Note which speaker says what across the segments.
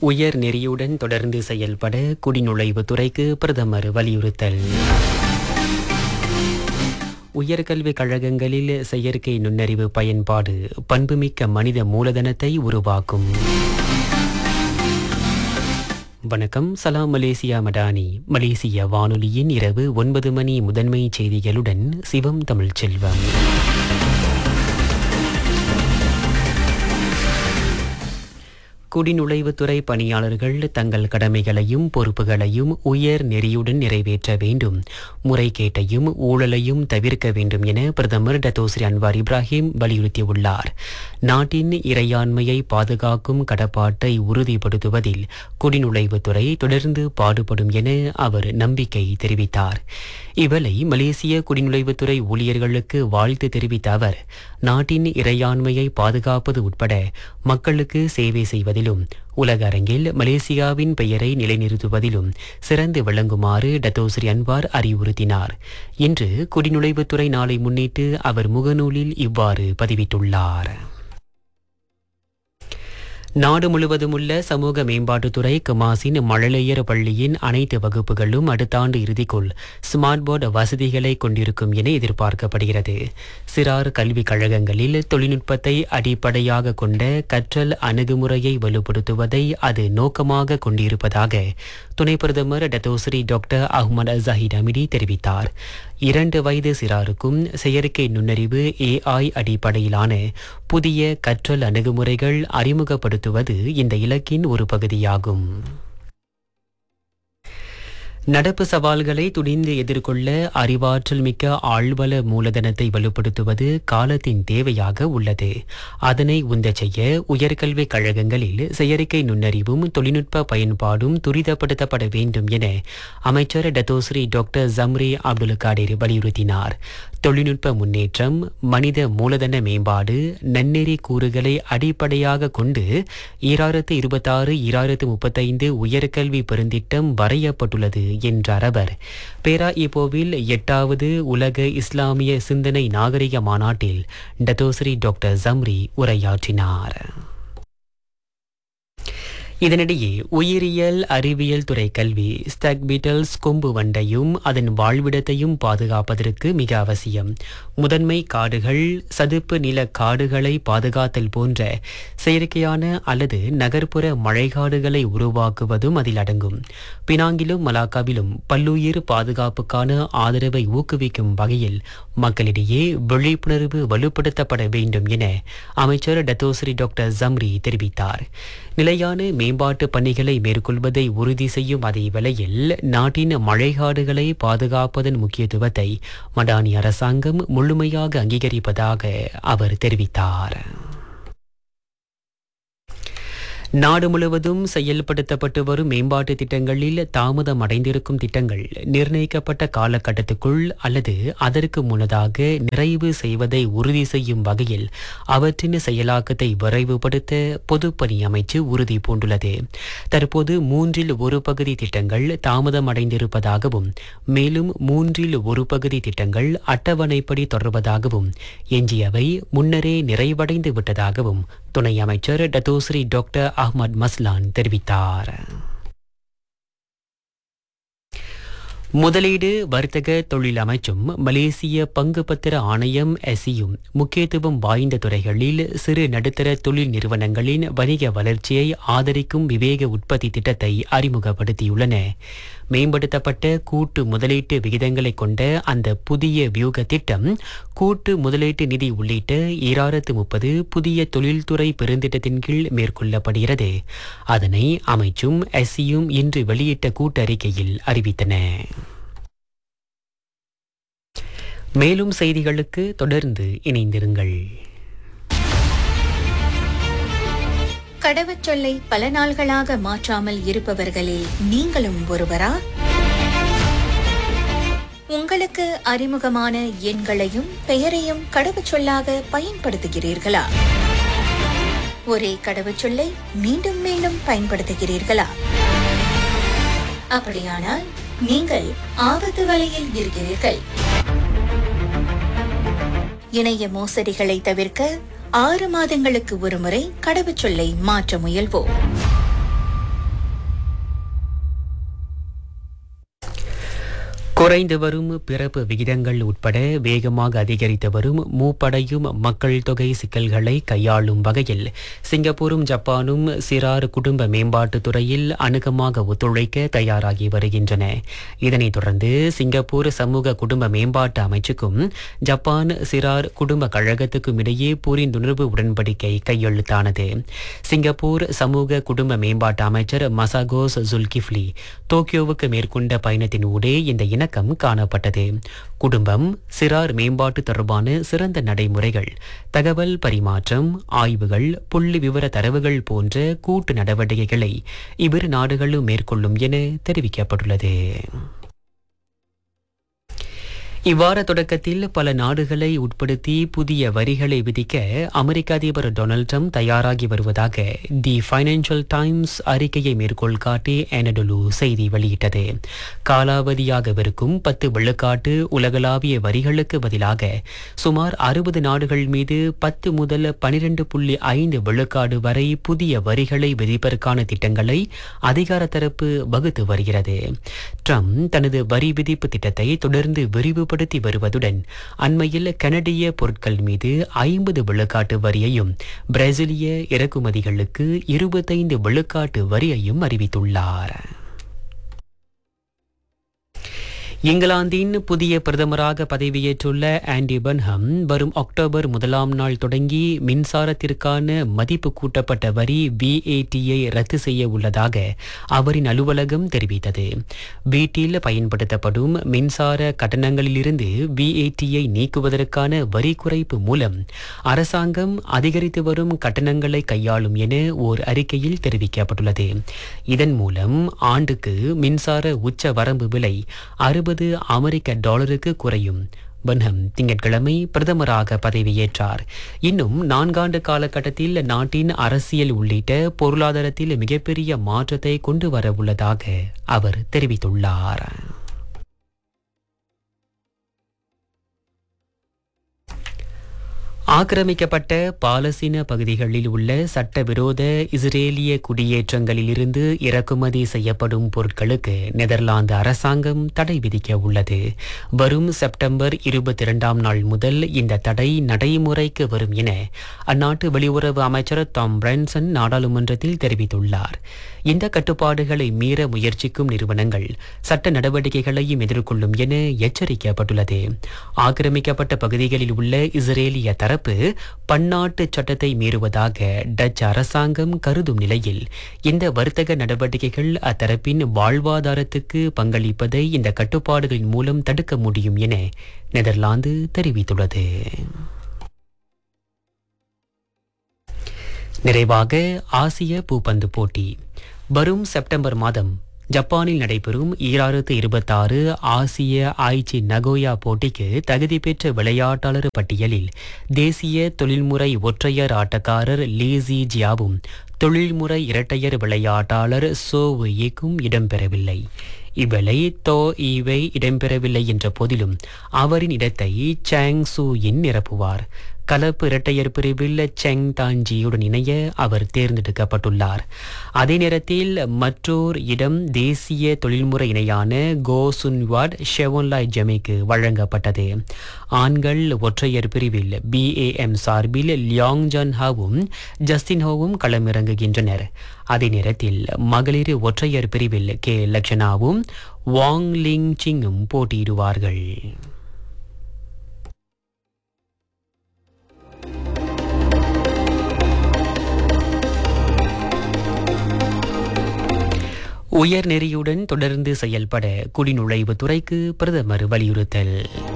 Speaker 1: உயர் நெறியுடன் தொடர்ந்து செயல்பட குடிநுழைவு துறைக்கு பிரதமர் வலியுறுத்தல் உயர்கல்விக் கழகங்களில் செயற்கை நுண்ணறிவு பயன்பாடு பண்புமிக்க மனித மூலதனத்தை உருவாக்கும் வணக்கம் சலாம் மலேசியா மடானி மலேசிய வானொலியின் இரவு ஒன்பது மணி முதன்மை செய்திகளுடன் சிவம் தமிழ்ச்செல்வம் குடிநுழைவுத்துறை பணியாளர்கள் தங்கள் கடமைகளையும் பொறுப்புகளையும் உயர் நெறியுடன் நிறைவேற்ற வேண்டும் முறைகேட்டையும் ஊழலையும் தவிர்க்க வேண்டும் என பிரதமர் டத்தோஸ்ரீ அன்வார் இப்ராஹிம் வலியுறுத்தியுள்ளார் நாட்டின் இறையாண்மையை பாதுகாக்கும் கடப்பாட்டை உறுதிப்படுத்துவதில் குடிநுழைவுத்துறை தொடர்ந்து பாடுபடும் என அவர் நம்பிக்கை தெரிவித்தார் இவளை மலேசிய குடிநுழைவுத்துறை ஊழியர்களுக்கு வாழ்த்து தெரிவித்த அவர் நாட்டின் இறையாண்மையை பாதுகாப்பது உட்பட மக்களுக்கு சேவை செய்வதிலும் உலக அரங்கில் மலேசியாவின் பெயரை நிலைநிறுத்துவதிலும் சிறந்து விளங்குமாறு டத்தோஸ்ரீ அன்வார் அறிவுறுத்தினார் இன்று குடிநுழைவுத்துறை நாளை முன்னிட்டு அவர் முகநூலில் இவ்வாறு பதிவிட்டுள்ளார் நாடு முழுவதும் உள்ள சமூக மேம்பாட்டுத்துறை கமாசின் மழலையர் பள்ளியின் அனைத்து வகுப்புகளும் அடுத்த ஆண்டு இறுதிக்குள் ஸ்மார்ட் போர்டு வசதிகளை கொண்டிருக்கும் என எதிர்பார்க்கப்படுகிறது சிறார் கல்விக் கழகங்களில் தொழில்நுட்பத்தை அடிப்படையாக கொண்ட கற்றல் அணுகுமுறையை வலுப்படுத்துவதை அது நோக்கமாக கொண்டிருப்பதாக துணை பிரதமர் Datuk Seri doctor Ahmad Zahid Hamidi தெரிவித்தார் இரண்டு வயது சிறாருக்கும் செயற்கை நுண்ணறிவு ஏஐ அடிப்படையிலான புதிய கற்றல் அணுகுமுறைகள் அறிமுகப்படுத்துவது இந்த இலக்கின் ஒரு பகுதியாகும் நடப்பு சவால்களை துணிந்து எதிர்கொள்ள அறிவாற்றல் மிக்க ஆழ்வல மூலதனத்தை வலுப்படுத்துவது காலத்தின் தேவையாக உள்ளது அதனை உந்த செய்ய உயர்கல்விக் கழகங்களில் செயற்கை நுண்ணறிவும் தொழில்நுட்ப பயன்பாடும் துரிதப்படுத்தப்பட வேண்டும் என அமைச்சர் Datuk Seri doctor Zambry Abdul Kadir வலியுறுத்தினார் தொழில்நுட்ப முன்னேற்றம் மனித மூலதன மேம்பாடு நன்னெறி கூறுகளை அடிப்படையாக கொண்டு ஈராயிரத்து இருபத்தாறு ஈராயிரத்து முப்பத்தைந்து உயர்கல்வி பெருந்திட்டம் வரையப்பட்டுள்ளது என்றார் அவர் பேரா இப்போவில் எட்டாவது உலக இஸ்லாமிய சிந்தனை நாகரிக மாநாட்டில் டத்தோஸ்ரீ டாக்டர் ஜம்ரி உரையாற்றினார் இதனிடையே உயிரியல் அறிவியல் துறை கல்வி ஸ்டக் பீட்டல்ஸ் கொம்பு வண்டையும் அதன் வாழ்விடத்தையும் பாதுகாப்பதற்கு மிக அவசியம் முதன்மை காடுகள் சதுப்பு நில காடுகளை பாதுகாத்தல் போன்ற செயற்கையான அல்லது நகர்ப்புற மழைக்காடுகளை உருவாக்குவதும் அதில் அடங்கும் பினாங்கிலும் மலாக்காவிலும் பல்லுயிர் பாதுகாப்புக்கான ஆதரவை ஊக்குவிக்கும் வகையில் மக்களிடையே விழிப்புணர்வு வலுப்படுத்தப்பட வேண்டும் என அமைச்சர் டத்தோஸ்ரீ டாக்டர் ஜம்ரி தெரிவித்தார் நிலையான மேம்பாட்டு பணிகளை மேற்கொள்வதை உறுதி செய்யும் அதே வேளையில் நாட்டின் மழைக்காடுகளை பாதுகாப்பதன் முக்கியத்துவத்தை மடானி அரசாங்கம் முழுமையாக அங்கீகரிப்பதாக அவர் தெரிவித்தார் நாடு முழுவதும் செயல்படுத்தப்பட்டு வரும் மேம்பாட்டு திட்டங்களில் தாமதம் அடைந்திருக்கும் திட்டங்கள் நிர்ணயிக்கப்பட்ட காலகட்டத்துக்குள் அல்லது அதற்கு முன்னதாக நிறைவு செய்வதை உறுதி செய்யும் வகையில் அவற்றின் செயலாக்கத்தை விரைவுபடுத்த பொதுப்பணி அமைச்சு உறுதி பூண்டுள்ளது தற்போது மூன்றில் ஒரு பகுதி திட்டங்கள் தாமதம் அடைந்திருப்பதாகவும் மேலும் மூன்றில் ஒரு பகுதி திட்டங்கள் அட்டவணைப்படி தொடர்வதாகவும் எஞ்சியவை முன்னரே நிறைவடைந்து விட்டதாகவும் துணை அமைச்சர் டத்தோஸ்ரீ டாக்டர் அஹ்மத் மஸ்லான் தெரிவித்தார் முதலீடு வர்த்தக தொழில் அமைச்சும் மலேசிய பங்கு பத்திர ஆணையம் எஸ்சியும் முக்கியத்துவம் வாய்ந்த துறைகளில் சிறு நடுத்தர தொழில் நிறுவனங்களின் வணிக வளர்ச்சியை ஆதரிக்கும் விவேக உற்பத்தி திட்டத்தை அறிமுகப்படுத்தியுள்ளன மேம்படுத்தப்பட்ட கூட்டு முதலீட்டு விகிதங்களை கொண்ட அந்த புதிய வியூக திட்டம் கூட்டு முதலீட்டு நிதி உள்ளிட்ட ஈராயிரத்து முப்பது புதிய தொழில்துறை பெருந்திட்டத்தின் கீழ் மேற்கொள்ளப்படுகிறது அதனை அமைச்சும் எஸ்சியும் இன்று வெளியிட்ட கூட்டறிக்கையில் அறிவித்தன மேலும் செய்திகளுக்கு தொடர்ந்து இணைந்திருங்கள்
Speaker 2: கடவுச்சொல்லை பல நாள்களாக மாற்றாமல் இருப்பவர்களில் நீங்களும் ஒருவரா உங்களுக்கு அறிமுகமான எண்களையும் பெயரையும் கடவுச்சொல்லாக பயன்படுத்துகிறீர்களா ஒரே கடவுச்சொல்லை மீண்டும் மீண்டும் பயன்படுத்துகிறீர்களா அப்படியானால் நீங்கள் ஆபத்து வலையில் இருக்கிறீர்கள் இணைய மோசடிகளை தவிர்க்க ஆறு மாதங்களுக்கு ஒருமுறை கடவுச்சொல்லை மாற்ற முயல்வோம்
Speaker 1: குறைந்து வரும் பிறப்பு விகிதங்கள் உட்பட வேகமாக அதிகரித்து வரும் மூப்படையும் மக்கள் தொகை சிக்கல்களை கையாளும் வகையில் சிங்கப்பூரும் ஜப்பானும் சிறார் குடும்ப மேம்பாட்டுத் துறையில் அணுகமாக ஒத்துழைக்க தயாராகி வருகின்றன இதனைத் தொடர்ந்து சிங்கப்பூர் சமூக குடும்ப மேம்பாட்டு அமைச்சுக்கும் ஜப்பான் சிறார் குடும்ப கழகத்துக்கும் இடையே புரிந்துணர்வு உடன்படிக்கை கையெழுத்தானது சிங்கப்பூர் சமூக குடும்ப மேம்பாட்டு அமைச்சர் மசாகோஸ் ஜுல்கிஃப்லி டோக்கியோவுக்கு மேற்கொண்ட பயணத்தின் ஊடே இந்த இணக்கம் காணப்பட்டது குடும்பம் சிறார் மேம்பாட்டு தொடர்பான சிறந்த நடைமுறைகள் தகவல் பரிமாற்றம் ஆய்வுகள் புள்ளி விவர தரவுகள் போன்ற கூட்டு நடவடிக்கைகளை இவ்விரு நாடுகளும் மேற்கொள்ளும் என தெரிவிக்கப்பட்டுள்ளது இவ்வார தொடக்கத்தில் பல நாடுகளை உட்படுத்தி புதிய வரிகளை விதிக்க அமெரிக்க அதிபர் டொனால்ட் ட்ரம்ப் தயாராகி வருவதாக தி ஃபைனான்சியல் டைம்ஸ் அறிக்கையை மேற்கோள் காட்டி எனடொலு செய்தி வெளியிட்டது காலாவதியாகவிருக்கும் பத்து வெள்ளுக்காட்டு உலகளாவிய வரிகளுக்கு பதிலாக சுமார் அறுபது நாடுகள் மீது பத்து முதல் பனிரெண்டு புள்ளி ஐந்து வெள்ளுக்காடு வரை புதிய வரிகளை விதிப்பதற்கான திட்டங்களை அதிகார தரப்பு வகுத்து வருகிறது ட்ரம்ப் தனது வரி விதிப்பு திட்டத்தை தொடர்ந்து விரிவுபடுத்தி வருவதுடன் அண்மையில் கனடிய பொருட்கள் மீது ஐம்பது விழுக்காட்டு வரியையும் பிரேசிலிய இறக்குமதிகளுக்கு இருபத்தைந்து விழுக்காட்டு வரியையும் அறிவித்துள்ளார் இங்கிலாந்தின் புதிய பிரதமராக பதவியேற்றுள்ள ஆண்டி பன்ஹம் வரும் அக்டோபர் முதலாம் நாள் தொடங்கி மின்சாரத்திற்கான மதிப்பு கூட்டப்பட்ட வரி விஏடியை ரத்து செய்ய உள்ளதாக அவரின் அலுவலகம் தெரிவித்தது வீட்டில் பயன்படுத்தப்படும் மின்சார கட்டணங்களிலிருந்து விஏடியை நீக்குவதற்கான வரி குறைப்பு மூலம் அரசாங்கம் அதிகரித்து வரும் கட்டணங்களை கையாளும் என ஓர் அறிக்கையில் தெரிவிக்கப்பட்டுள்ளது இதன் மூலம் ஆண்டுக்கு மின்சார உச்ச வரம்பு விலை அறுபது அமெரிக்க டாலருக்கு குறையும் பன்ஹம் திங்கட்கிழமை பிரதமராக பதவியேற்றார் இன்னும் நான்காண்டு காலகட்டத்தில் நாட்டின் அரசியல் உள்ளிட்ட பொருளாதாரத்தில் மிகப்பெரிய மாற்றத்தை கொண்டு வர உள்ளதாக அவர் தெரிவித்துள்ளார் ஆக்கிரமிக்கப்பட்ட பாலஸ்தீன பகுதிகளில் உள்ள சட்டவிரோத இஸ்ரேலிய குடியேற்றங்களிலிருந்து இறக்குமதி செய்யப்படும் பொருட்களுக்கு நெதர்லாந்து அரசாங்கம் தடை விதிக்க உள்ளது வரும் செப்டம்பர் இருபத்தி இரண்டாம் நாள் முதல் இந்த தடை நடைமுறைக்கு வரும் என அந்நாட்டு வெளியுறவு அமைச்சர் டாம் பிரான்சன் நாடாளுமன்றத்தில் தெரிவித்துள்ளார் இந்த கட்டுப்பாடுகளை மீற முயற்சிக்கும் நிறுவனங்கள் சட்ட நடவடிக்கைகளையும் எதிர்கொள்ளும் என எச்சரிக்கப்பட்டுள்ளது ஆக்கிரமிக்கப்பட்ட பகுதிகளில் உள்ள இஸ்ரேலிய தரப்பு பன்னாட்டு சட்டத்தை மீறுவதாக டச் அரசாங்கம் கருதும் நிலையில் இந்த வர்த்தக நடவடிக்கைகள் அத்தரப்பின் வாழ்வாதாரத்துக்கு பங்களிப்பதை இந்த கட்டுப்பாடுகளின் மூலம் தடுக்க முடியும் என நெதர்லாந்து தெரிவித்துள்ளது நிறைவாக ஆசிய பூப்பந்து போட்டி வரும் செப்டம்பர் மாதம் ஜப்பானில் நடைபெறும் ஈராயிரத்து இருபத்தாறு ஆசிய ஆய்ச்சி நகோயா போட்டிக்கு தகுதி பெற்ற விளையாட்டாளர் பட்டியலில் தேசிய தொழில்முறை ஒற்றையர் ஆட்டக்காரர் லீசி ஜியாவும் தொழில்முறை இரட்டையர் விளையாட்டாளர் சோ யிக்கும் இடம்பெறவில்லை இவ்வேளை தோ ஈவை இடம்பெறவில்லை என்ற போதிலும் அவரின் இடத்தை சாங் சூ இன் நிரப்புவார் கலப்பு இரட்டையர் பிரிவில் செங் தாஞ்சியுடன் இணைய அவர் தேர்ந்தெடுக்கப்பட்டுள்ளார் அதே நேரத்தில் மற்றோர் இடம் தேசிய தொழில்முறை இணையான கோ சுன்வாட் ஷெவோன்லாய் ஜெமிக்கு வழங்கப்பட்டது ஆண்கள் ஒற்றையர் பிரிவில் பிஏஎம் சார்பில் லியாங் ஜன் ஹாவும் ஜஸ்டின் ஹோவும் களமிறங்குகின்றனர் அதே நேரத்தில் மகளிர் ஒற்றையர் பிரிவில் கே லக்ஷனாவும் வாங் லிங் சிங்கும் போட்டியிடுவார்கள் உயர் நெறியுடன் தொடர்ந்து செயல்பட குடிநுழைவு துறைக்கு பிரதமர் வலியுறுத்தல்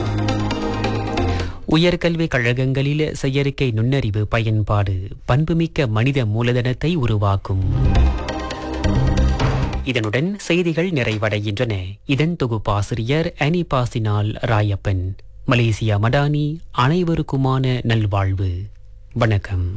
Speaker 1: உயர்கல்விக் கழகங்களில் செயற்கை நுண்ணறிவு பயன்பாடு பண்புமிக்க மனித மூலதனத்தை உருவாக்கும் இதனுடன் செய்திகள் நிறைவடைகின்றன இதன் தொகுப்பாசிரியர் அனிபாசினால் ராயப்பன் மலேசியா மடானி அனைவருக்குமான நல்வாழ்வு வணக்கம்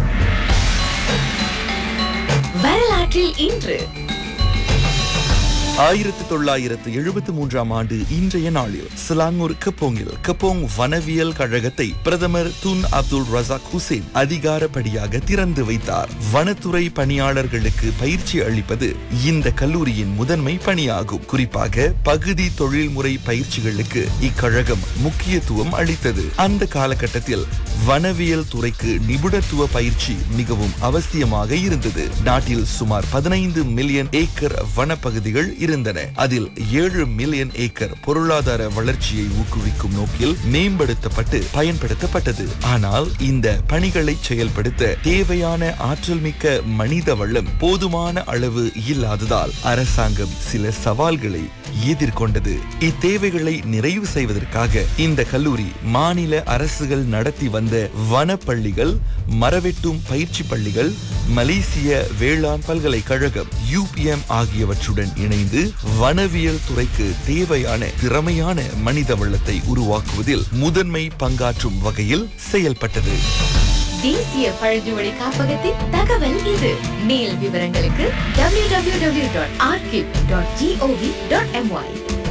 Speaker 3: வரலாற்றில் இன்று ஆயிரத்தி தொள்ளாயிரத்து எழுபத்தி மூன்றாம் ஆண்டு இன்றைய நாளில் சிலாங்கூர் கப்போங்கில் கப்போங் வனவியல் கழகத்தை பிரதமர் துன் அப்துல் ரசாக் ஹுசேன் அதிகாரப்படியாக திறந்து வைத்தார் வனத்துறை பணியாளர்களுக்கு பயிற்சி அளிப்பது இந்த கல்லூரியின் முதன்மை பணியாகும் குறிப்பாக பகுதி தொழில்முறை பயிற்சிகளுக்கு இக்கழகம் முக்கியத்துவம் அளித்தது அந்த காலகட்டத்தில் வனவியல் துறைக்கு நிபுணத்துவ பயிற்சி மிகவும் அவசியமாக இருந்தது நாட்டில் சுமார் பதினைந்து மில்லியன் ஏக்கர் வனப்பகுதிகள் இருந்தன அதில் ஏழு மில்லியன் ஏக்கர் பொருளாதார வளர்ச்சியை ஊக்குவிக்கும் நோக்கில் மேம்படுத்தப்பட்டு பயன்படுத்தப்பட்டது ஆனால் இந்த பணிகளை செயல்படுத்த தேவையான ஆற்றல் மிக்க மனித வளம் போதுமான அளவு இல்லாததால் அரசாங்கம் சில சவால்களை எதிர்கொண்டது இத்தேவைகளை நிறைவு செய்வதற்காக இந்த கல்லூரி மாநில அரசுகள் நடத்தி வந்த வனப்பள்ளிகள் மரவெட்டும் பயிற்சி பள்ளிகள் மலேசிய வேளாண் பல்கலைக்கழகம் யூபிஎம் ஆகியவற்றுடன் இணைந்து வனவியல் துறைக்கு தேவையான திறமையான மனித வளத்தை உருவாக்குவதில் முதன்மை பங்காற்றும் வகையில் செயல்பட்டது
Speaker 4: தேசிய பழங்குடி காப்பகத்தின் தகவல் இது மேல் விவரங்களுக்கு www.archive.gov.my